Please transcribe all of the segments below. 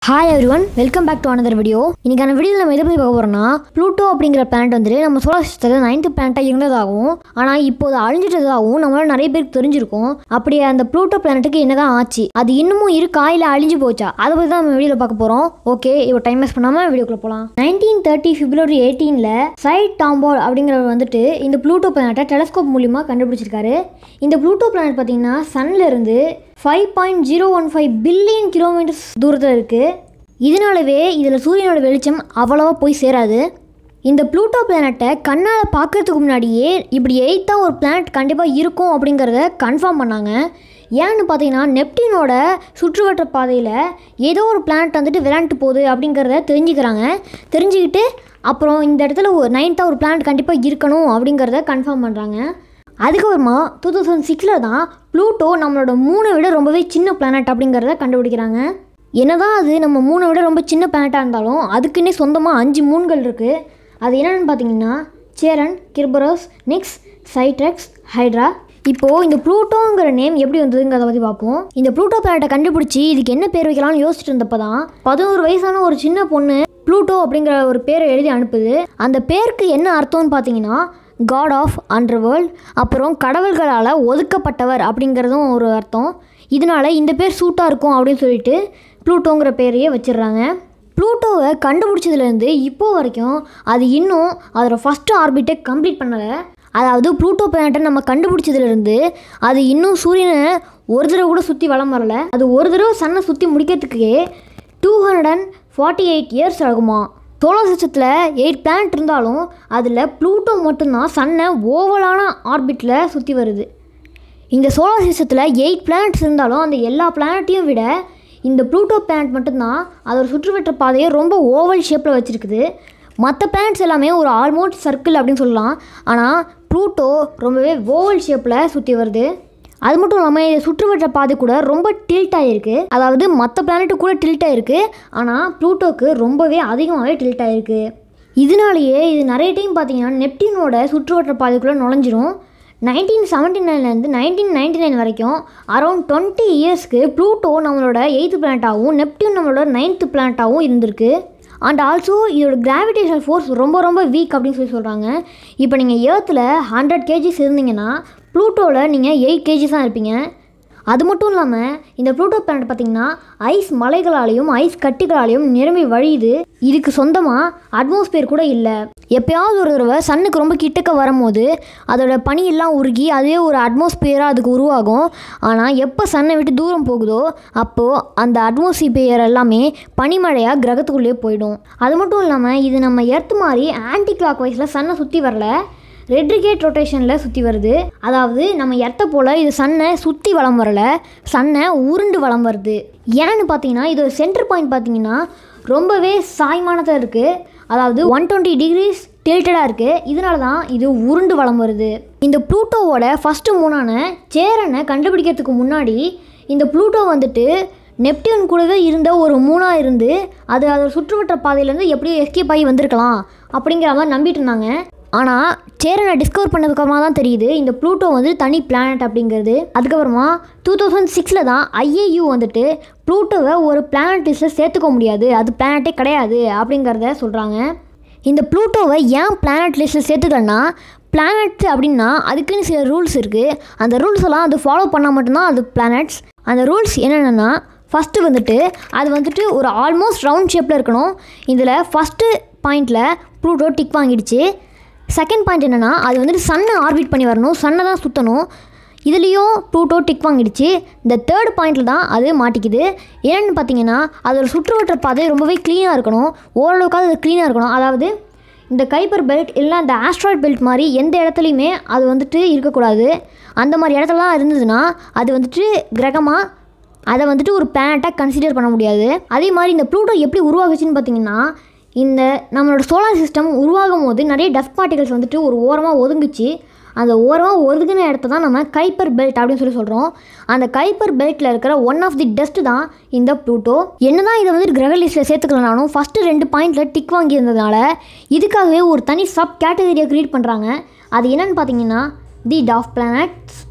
hi everyone welcome back to another video இன்னைக்கான வீடியோவில் நம்ம எதை பற்றி பார்க்க போகிறோம்னா ப்ளூட்டோ அப்படிங்கிற பிளானட் வந்துட்டு நம்ம சோலார் சிஸ்டத்தில் நைன்த் பிளானட்டாக இருந்ததாகவும் ஆனால் இப்போது அழிஞ்சிட்டதாகவும் நம்மளால நிறைய பேருக்கு தெரிஞ்சிருக்கும் அப்படி அந்த ப்ளூட்டோ பிளானட்டுக்கு என்னதான் ஆச்சு அது இன்னமும் இருக்கா இல்லை அழிஞ்சு போச்சா அதை பற்றி தான் நம்ம வீடியோவில் பார்க்க போகிறோம் ஓகே இப்போ டைம் வேஸ்ட் பண்ணாமல் வீடியோக்குள்ள போகலாம் நைன்டீன் தேர்ட்டி பிப்ரவரி எயிட்டீனில் சைட் டாம்போல் அப்படிங்கிறவர் வந்துட்டு இந்த ப்ளூட்டோ பிளானட்டை டெலஸ்கோப் மூலிமா கண்டுபிடிச்சிருக்காரு இந்த ப்ளூட்டோ பிளானட் பார்த்தீங்கன்னா சன்ல இருந்து five point zero one five billion kilometres தூரத்தில் இருக்குது இதனாலவே இதில் சூரியனோட வெளிச்சம் அவ்வளோவா போய் சேராது இந்த ப்ளூட்டோ பிளானட்டை கண்ணால் பார்க்கறதுக்கு முன்னாடியே இப்படி எயித்தாக ஒரு பிளானட் கண்டிப்பாக இருக்கும் அப்படிங்கிறத கன்ஃபார்ம் பண்ணாங்க ஏன்னு பார்த்தீங்கன்னா நெப்டினோட சுற்றுவட்ட பாதையில் ஏதோ ஒரு பிளானட் வந்துட்டு விளையாண்டு போகுது அப்படிங்கிறத தெரிஞ்சுக்கிறாங்க தெரிஞ்சுக்கிட்டு அப்புறம் இந்த இடத்துல ஒரு நைன்த்தாக ஒரு பிளானட் கண்டிப்பாக இருக்கணும் அப்படிங்கிறத கன்ஃபார்ம் பண்ணுறாங்க அதுக்கப்புறமா டூ தௌசண்ட் சிக்ஸில் தான் ப்ளூட்டோ நம்மளோட மூணை விட ரொம்பவே சின்ன பிளானட் அப்படிங்கிறத கண்டுபிடிக்கிறாங்க என்னதான் அது நம்ம மூணை விட ரொம்ப சின்ன பிளானட்டாக இருந்தாலும் அதுக்குன்னே சொந்தமாக அஞ்சு மூன்கள் இருக்குது அது என்னென்னு பார்த்தீங்கன்னா சேரன் கிர்பரோஸ் நிக்ஸ் சைட்ரெக்ஸ் ஹைட்ரா இப்போது இந்த ப்ளூட்டோங்கிற நேம் எப்படி வந்ததுங்கிறத பற்றி பார்ப்போம் இந்த ப்ளூட்டோ பிளானட்டை கண்டுபிடிச்சி இதுக்கு என்ன பேர் வைக்கலாம்னு யோசிச்சுட்டு இருந்தப்போ தான் பதினோரு வயசான ஒரு சின்ன பொண்ணு ப்ளூட்டோ அப்படிங்கிற ஒரு பேரை எழுதி அனுப்புது அந்த பேருக்கு என்ன அர்த்தம்னு பார்த்தீங்கன்னா காட் ஆஃப் அண்டர்வேர்ல்ட் அப்புறம் கடவுள்களால் ஒதுக்கப்பட்டவர் அப்படிங்கிறதும் ஒரு அர்த்தம் இதனால இந்த பேர் சூட்டாக இருக்கும் அப்படின்னு சொல்லிட்டு ப்ளூட்டோங்கிற பேரையே வச்சிடுறாங்க ப்ளூட்டோவை கண்டுபிடிச்சதுலேருந்து இப்போ வரைக்கும் அது இன்னும் அதோட ஃபஸ்ட்டு ஆர்பிட்டை கம்ப்ளீட் பண்ணலை அதாவது ப்ளூட்டோ பிளானட்டை நம்ம கண்டுபிடிச்சதுலேருந்து அது இன்னும் சூரியனை ஒரு தடவை கூட சுற்றி வளம் வரல அது ஒரு தடவை சன்னை சுற்றி முடிக்கிறதுக்கே two hundred and forty eight years ஆகுமா சோலார் சிஸ்டத்தில் எயிட் பிளானட் இருந்தாலும் அதில் ப்ளூட்டோ மட்டும்தான் சன்னை ஓவலான ஆர்பிட்டில் சுற்றி வருது இந்த சோலார் சிஸ்டத்தில் எயிட் பிளானட்ஸ் இருந்தாலும் அந்த எல்லா பிளானட்டையும் விட இந்த ப்ளூட்டோ பிளானட் மட்டும்தான் அதோட சுற்றுவட்ட பாதையை ரொம்ப ஓவல் ஷேப்பில் வச்சுருக்குது மற்ற பிளானட்ஸ் எல்லாமே ஒரு ஆல்மோஸ்ட் சர்க்கிள் அப்படின்னு சொல்லலாம் ஆனால் ப்ளூட்டோ ரொம்பவே ஓவல் ஷேப்பில் சுற்றி வருது அது மட்டும் இல்லாமல் இது சுற்றுவட்ட பாதை கூட ரொம்ப டில்ட் ஆகிருக்கு அதாவது மற்ற பிளானட்டு கூட டில்ட் ஆகிருக்கு ஆனால் ப்ளூட்டோக்கு ரொம்பவே அதிகமாகவே டில்ட் ஆகிருக்கு இதனாலேயே இது நிறைய டைம் பார்த்தீங்கன்னா நெப்டினோட சுற்றுவட்ட பாதைக்குள்ளே நுழைஞ்சிரும் நைன்டீன் செவன்ட்டி நைன்லேருந்து நைன்டீன் நைன்டி நைன் வரைக்கும் அரௌண்ட் டுவெண்ட்டி இயர்ஸ்க்கு ப்ளூட்டோ நம்மளோட எயித்து பிளானட்டாகவும் நெப்டியூன் நம்மளோட நைன்த்து பிளானட்டாகவும் இருந்திருக்கு அண்ட் ஆல்சோ இதோட கிராவிடேஷனல் ஃபோர்ஸ் ரொம்ப ரொம்ப வீக் அப்படின்னு சொல்லி சொல்கிறாங்க இப்போ நீங்கள் ஏர்த்தில் ஹண்ட்ரட் கேஜிஸ் இருந்தீங்கன்னா ப்ளூட்டோவில் நீங்கள் எயிட் கேஜிஸ் தான் இருப்பீங்க அது மட்டும் இல்லாமல் இந்த ப்ளூட்டோ பிளானட் பார்த்தீங்கன்னா ஐஸ் மலைகளாலையும் ஐஸ் கட்டிகளாலையும் நிரம்பி வழியுது இதுக்கு சொந்தமாக அட்மாஸ்பியர் கூட இல்லை எப்பயாவது ஒரு தடவை சன்னுக்கு ரொம்ப கிட்டக்க வரும்போது அதோட பனியெல்லாம் உருகி அதுவே ஒரு அட்மாஸ்பியராக அதுக்கு உருவாகும் ஆனால் எப்போ சன்னை விட்டு தூரம் போகுதோ அப்போது அந்த அட்மாஸ்பியர் எல்லாமே பனிமழையாக கிரகத்துக்குள்ளேயே போயிடும் அது மட்டும் இல்லாமல் இது நம்ம எர்த் மாதிரி ஆன்டி கிளாக் வைஸில் சன்னை சுற்றி வரல ரெட்ரிகேட் ரொட்டேஷனில் சுற்றி வருது அதாவது நம்ம எர்த்தை போல் இது சன்னை சுற்றி வளம் வரல சன்னை உருண்டு வளம் வருது ஏன்னு பார்த்தீங்கன்னா இதோட சென்டர் பாயிண்ட் பார்த்தீங்கன்னா ரொம்பவே சாய்மானதாக இருக்குது அதாவது ஒன் டுவெண்ட்டி டிகிரிஸ் டில்டடாக இருக்குது இதனால தான் இது உருண்டு வளம் வருது இந்த ப்ளூட்டோவோட ஃபஸ்ட்டு மூணான சேரனை கண்டுபிடிக்கிறதுக்கு முன்னாடி இந்த ப்ளூட்டோ வந்துட்டு நெப்டியூன் கூடவே இருந்த ஒரு மூணாக இருந்து அது அதோட சுற்றுவட்ட பாதையிலேருந்து எப்படியோ எஸ்கேப் ஆகி வந்திருக்கலாம் அப்படிங்கிற மாதிரி நம்பிட்டு இருந்தாங்க ஆனால் சேரனை டிஸ்கவர் பண்ணதுக்கப்புறமா தான் தெரியுது இந்த ப்ளூட்டோ வந்து தனி பிளானட் அப்படிங்கிறது அதுக்கப்புறமா டூ தௌசண்ட் சிக்ஸில் தான் ஐஏயு வந்துட்டு ப்ளூட்டோவை ஒரு பிளானட் லிஸ்ட்டில் சேர்த்துக்க முடியாது அது பிளானட்டே கிடையாது அப்படிங்கிறத சொல்கிறாங்க இந்த ப்ளூட்டோவை ஏன் பிளானட் லிஸ்ட்டில் சேர்த்துக்கலன்னா பிளானட்ஸ் அப்படின்னா அதுக்குன்னு சில ரூல்ஸ் இருக்குது அந்த ரூல்ஸ் எல்லாம் அது ஃபாலோ பண்ணால் மட்டும்தான் அது பிளானட்ஸ் அந்த ரூல்ஸ் என்னென்னா ஃபஸ்ட்டு வந்துட்டு அது வந்துட்டு ஒரு ஆல்மோஸ்ட் ரவுண்ட் ஷேப்பில் இருக்கணும் இதில் ஃபஸ்ட்டு பாயிண்டில் ப்ளூட்டோ டிக் வாங்கிடுச்சு செகண்ட் பாயிண்ட் என்னென்னா அது வந்துட்டு சன்னை ஆர்பிட் பண்ணி வரணும் சன்னை தான் சுற்றணும் இதுலேயும் ப்ளூட்டோ டிக் வாங்கிடுச்சு இந்த தேர்ட் பாயிண்டில் தான் அது மாட்டிக்குது ஏன்னு பார்த்தீங்கன்னா அதோட சுற்றுவட்ட பாதை ரொம்பவே க்ளீனாக இருக்கணும் ஓரளவுக்காவது அது க்ளீனாக இருக்கணும் அதாவது இந்த கைப்பர் பெல்ட் இல்லை இந்த ஆஸ்ட்ராய்ட் பெல்ட் மாதிரி எந்த இடத்துலையுமே அது வந்துட்டு இருக்கக்கூடாது அந்த மாதிரி இடத்துலலாம் இருந்ததுன்னா அது வந்துட்டு கிரகமாக அதை வந்துட்டு ஒரு பிளானட்டாக கன்சிடர் பண்ண முடியாது அதே மாதிரி இந்த ப்ளூட்டோ எப்படி உருவாகுச்சுன்னு பார்த்தீங்கன்னா இந்த நம்மளோட சோலார் சிஸ்டம் உருவாகும் போது நிறைய டஸ்ட் பார்ட்டிகல்ஸ் வந்துட்டு ஒரு ஓரமாக ஒதுங்குச்சு அந்த ஓரமாக ஒதுங்கின இடத்த தான் நம்ம கைப்பர் பெல்ட் அப்படின்னு சொல்லி சொல்கிறோம் அந்த கைப்பர் பெல்ட்டில் இருக்கிற ஒன் ஆஃப் தி டஸ்ட் தான் இந்த ப்ளூட்டோ என்னதான் இதை வந்துட்டு கிரக லிஸ்ட்டில் சேர்த்துக்கலனாலும் ஃபஸ்ட்டு ரெண்டு பாயிண்டில் டிக் வாங்கியிருந்ததுனால இதுக்காகவே ஒரு தனி சப் கேட்டகரியை க்ரியேட் பண்ணுறாங்க அது என்னன்னு பார்த்தீங்கன்னா தி டாஃப் பிளானட்ஸ்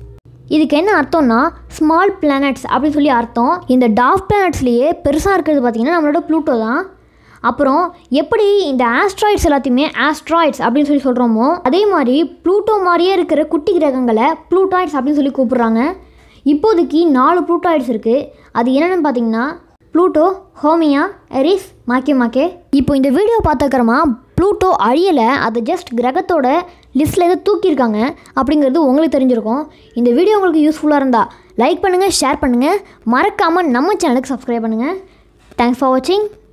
இதுக்கு என்ன அர்த்தம்னா ஸ்மால் பிளானட்ஸ் அப்படின்னு சொல்லி அர்த்தம் இந்த டார்க் பிளானட்ஸ்லேயே பெருசாக இருக்கிறது பார்த்திங்கன்னா நம்மளோட ப்ளூட்டோ தான் அப்புறம் எப்படி இந்த ஆஸ்ட்ராய்ட்ஸ் எல்லாத்தையுமே ஆஸ்ட்ராய்ட்ஸ் அப்படின்னு சொல்லி சொல்கிறோமோ அதே மாதிரி ப்ளூட்டோ மாதிரியே இருக்கிற குட்டி கிரகங்களை ப்ளூட்டாய்ட்ஸ் அப்படின்னு சொல்லி கூப்பிட்றாங்க இப்போதைக்கு நாலு ப்ளூட்டாய்ட்ஸ் இருக்குது அது என்னென்னு பார்த்தீங்கன்னா ப்ளூட்டோ ஹோமியா எரிஸ் மாக்கே மாக்கே இப்போ இந்த வீடியோ பார்த்துக்கிறமா ப்ளூட்டோ அழியலை அதை ஜஸ்ட் கிரகத்தோட லிஸ்ட்டில் எதை தூக்கியிருக்காங்க அப்படிங்கிறது உங்களுக்கு தெரிஞ்சிருக்கும் இந்த வீடியோ உங்களுக்கு யூஸ்ஃபுல்லாக இருந்தால் லைக் பண்ணுங்கள் ஷேர் பண்ணுங்கள் மறக்காமல் நம்ம சேனலுக்கு சப்ஸ்கிரைப் பண்ணுங்கள் தேங்க்ஸ் ஃபார் வாட்சிங்